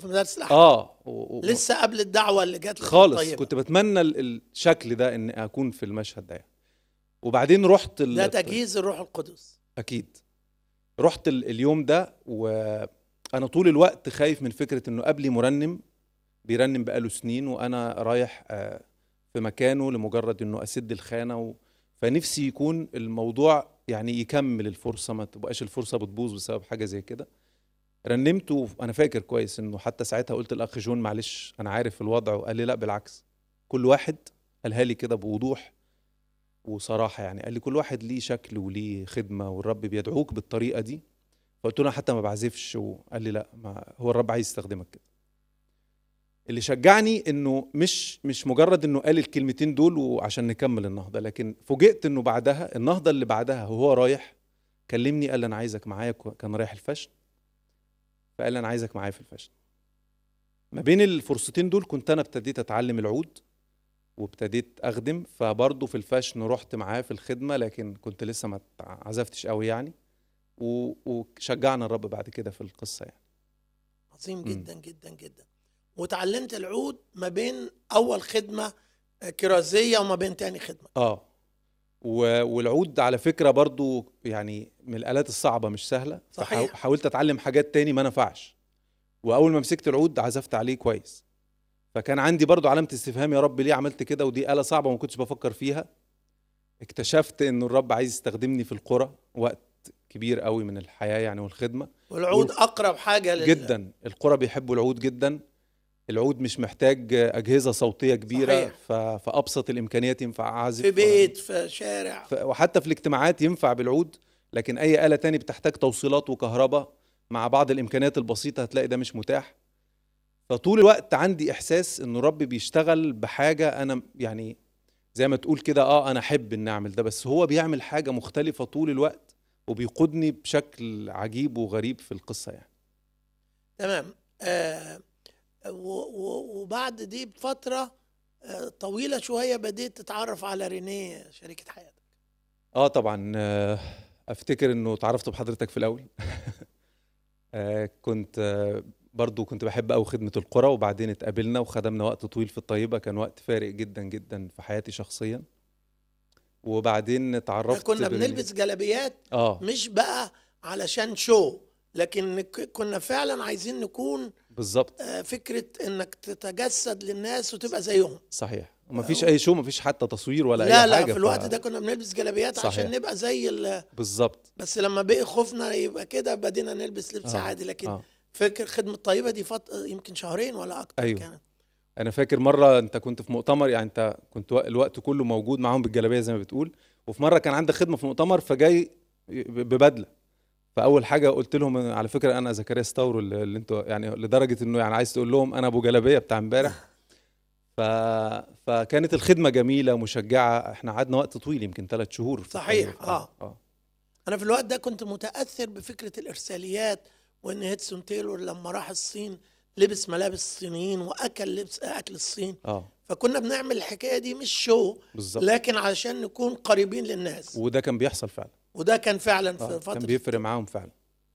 في مدارس الاحد اه و... و... لسه قبل الدعوه اللي جات لك خالص الطيبة. كنت بتمنى ال- الشكل ده ان اكون في المشهد ده يعني. وبعدين رحت ال... ده تجهيز الروح القدس اكيد رحت ال- اليوم ده وانا طول الوقت خايف من فكره انه قبلي مرنم بيرنم بقاله سنين وانا رايح آه، في مكانه لمجرد انه اسد الخانه و... فنفسي يكون الموضوع يعني يكمل الفرصه ما تبقاش الفرصه بتبوظ بسبب حاجه زي كده رنمت وانا فاكر كويس انه حتى ساعتها قلت الاخ جون معلش انا عارف الوضع وقال لي لا بالعكس كل واحد قالها لي كده بوضوح وصراحه يعني قال لي كل واحد ليه شكل وليه خدمه والرب بيدعوك بالطريقه دي فقلت له انا حتى ما بعزفش وقال لي لا ما هو الرب عايز يستخدمك كده اللي شجعني انه مش مش مجرد انه قال الكلمتين دول وعشان نكمل النهضه لكن فوجئت انه بعدها النهضه اللي بعدها وهو رايح كلمني قال لي انا عايزك معايا كان رايح الفشل فقال لي انا عايزك معايا في الفشل ما بين الفرصتين دول كنت انا ابتديت اتعلم العود وابتديت اخدم فبرضه في الفاشن رحت معاه في الخدمه لكن كنت لسه ما عزفتش قوي يعني و- وشجعنا الرب بعد كده في القصه يعني عظيم جدا جدا جدا وتعلمت العود ما بين اول خدمه آه، كرازيه وما بين تاني خدمه اه و- والعود على فكره برضو يعني من الالات الصعبه مش سهله صحيح. فحاو- حاولت اتعلم حاجات تاني ما نفعش واول ما مسكت العود عزفت عليه كويس فكان عندي برضو علامه استفهام يا رب ليه عملت كده ودي آلة صعبه وما كنتش بفكر فيها اكتشفت انه الرب عايز يستخدمني في القرى وقت كبير قوي من الحياه يعني والخدمه والعود اقرب حاجه لل... جدا القرى بيحبوا العود جدا العود مش محتاج اجهزه صوتيه كبيره صحيح. ف... فابسط الامكانيات ينفع اعزف في بيت في شارع ف... وحتى في الاجتماعات ينفع بالعود لكن اي آلة تاني بتحتاج توصيلات وكهرباء مع بعض الامكانيات البسيطة هتلاقي ده مش متاح فطول الوقت عندي احساس انه الرب بيشتغل بحاجة انا يعني زي ما تقول كده اه انا احب ان اعمل ده بس هو بيعمل حاجة مختلفة طول الوقت وبيقودني بشكل عجيب وغريب في القصة يعني تمام آه و- و- وبعد دي بفتره آه طويله شويه بديت تتعرف على رينيه شريكه حياتك اه طبعا آه، افتكر انه اتعرفت بحضرتك في الاول آه، كنت آه، برضو كنت بحب قوي خدمة القرى وبعدين اتقابلنا وخدمنا وقت طويل في الطيبة كان وقت فارق جدا جدا في حياتي شخصيا وبعدين اتعرفت كنا برينيه. بنلبس جلابيات اه مش بقى علشان شو لكن ك- كنا فعلا عايزين نكون بالظبط آه، فكره انك تتجسد للناس وتبقى زيهم صحيح ومفيش اي شو مفيش حتى تصوير ولا لا اي لا حاجة في ف- الوقت ده كنا بنلبس جلابيات صحيح. عشان نبقى زي ال... بالظبط بس لما بقي خوفنا يبقى كده بدينا نلبس لبس آه، عادي لكن آه. فكر خدمه طيبه دي فط... يمكن شهرين ولا اكتر أيوه. كانت انا فاكر مره انت كنت في مؤتمر يعني انت كنت وق- الوقت كله موجود معاهم بالجلابيه زي ما بتقول وفي مره كان عندك خدمه في مؤتمر فجاي ب- ببدله فاول حاجه قلت لهم على فكره انا زكريا ستاور اللي اللي انتوا يعني لدرجه انه يعني عايز تقول لهم انا ابو جلابيه بتاع امبارح ف... فكانت الخدمه جميله مشجعه احنا قعدنا وقت طويل يمكن ثلاث شهور في صحيح، الطريق. آه. اه انا في الوقت ده كنت متاثر بفكره الارساليات وان هيدسون تايلور لما راح الصين لبس ملابس الصينيين واكل لبس اكل الصين اه فكنا بنعمل الحكايه دي مش شو بالظبط لكن عشان نكون قريبين للناس وده كان بيحصل فعلا وده كان فعلا في آه، فتره كان بيفرق معاهم فعلا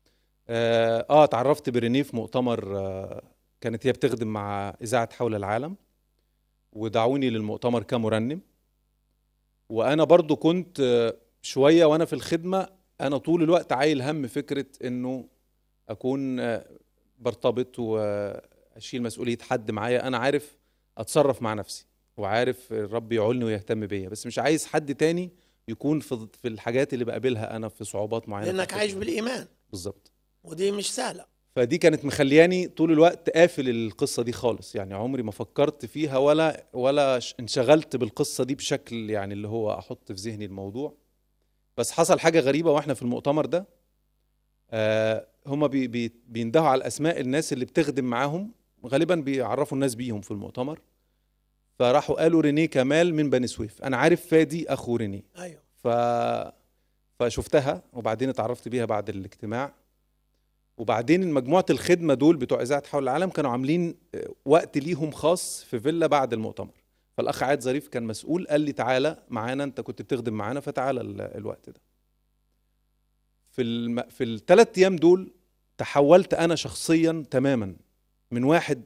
اه آه، اتعرفت برينيه في مؤتمر آه كانت هي بتخدم مع اذاعه حول العالم ودعوني للمؤتمر كمرنم وانا برضو كنت آه، شويه وانا في الخدمه انا طول الوقت عايل هم فكره انه اكون آه، برتبط واشيل مسؤوليه حد معايا انا عارف اتصرف مع نفسي وعارف الرب يعولني ويهتم بيا بس مش عايز حد تاني يكون في في الحاجات اللي بقابلها انا في صعوبات معينه في لانك عايش الخدمة. بالايمان بالظبط ودي مش سهله فدي كانت مخلياني طول الوقت قافل القصه دي خالص يعني عمري ما فكرت فيها ولا ولا ش- انشغلت بالقصه دي بشكل يعني اللي هو احط في ذهني الموضوع بس حصل حاجه غريبه واحنا في المؤتمر ده آه هما بي بي بيندهوا على اسماء الناس اللي بتخدم معاهم غالبا بيعرفوا الناس بيهم في المؤتمر فراحوا قالوا رينيه كمال من بني سويف انا عارف فادي اخو رينيه ايوه ف فشفتها وبعدين اتعرفت بيها بعد الاجتماع وبعدين مجموعة الخدمة دول بتوع إذاعة حول العالم كانوا عاملين آه، وقت ليهم خاص في فيلا بعد المؤتمر فالأخ عاد ظريف كان مسؤول قال لي تعالى معانا أنت كنت بتخدم معانا فتعالى ال- الوقت ده في الم... في الثلاث أيام دول تحولت أنا شخصيا تماما من واحد